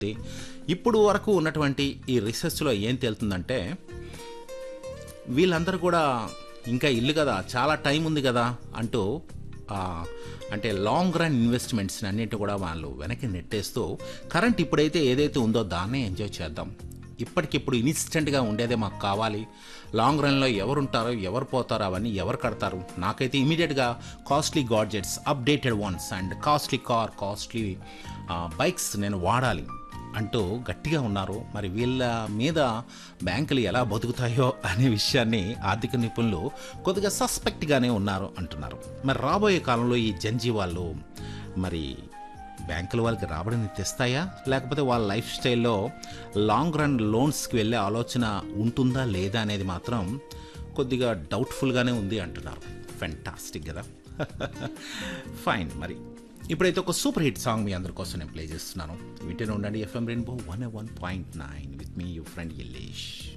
ఇప్పుడు వరకు ఉన్నటువంటి ఈ రీసెర్చ్లో ఏం తేలుతుందంటే వీళ్ళందరూ కూడా ఇంకా ఇల్లు కదా చాలా టైం ఉంది కదా అంటూ ఆ, అంటే లాంగ్ రన్ ఇన్వెస్ట్మెంట్స్ని అన్నింటి కూడా వాళ్ళు వెనక్కి నెట్టేస్తూ కరెంట్ ఇప్పుడైతే ఏదైతే ఉందో దాన్నే ఎంజాయ్ చేద్దాం ఇప్పటికిప్పుడు ఇన్స్టెంట్గా ఉండేదే మాకు కావాలి లాంగ్ రన్లో ఎవరుంటారో ఎవరు పోతారో అవన్నీ ఎవరు కడతారు నాకైతే ఇమీడియట్గా costly gadgets updated ones and costly car costly bikes నేను వాడాలి అంటూ గట్టిగా ఉన్నారు మరి వీళ్ళ మీద బ్యాంకులు ఎలా బతుకుతాయో అనే విషయాన్ని ఆర్థిక నిపుణులు కొద్దిగా సస్పెక్ట్గానే ఉన్నారు అంటున్నారు మరి రాబోయే కాలంలో ఈ జంజీ వాళ్ళు మరి బ్యాంకులు వాళ్ళకి రాబడిని తెస్తాయా లేకపోతే వాళ్ళ లైఫ్ స్టైల్లో లాంగ్ రన్ లోన్స్కి వెళ్ళే ఆలోచన ఉంటుందా లేదా అనేది మాత్రం కొద్దిగా డౌట్ఫుల్గానే ఉంది అంటున్నారు ఫెంటాస్టిక్ కదా ఫైన్ మరి ఇప్పుడైతే ఒక సూపర్ హిట్ సాంగ్ మీ అందరి కోసం నేను ప్లే చేస్తున్నాను వింటూనే ఉండండి FM rainbow one one point nine with me you friend Yellesh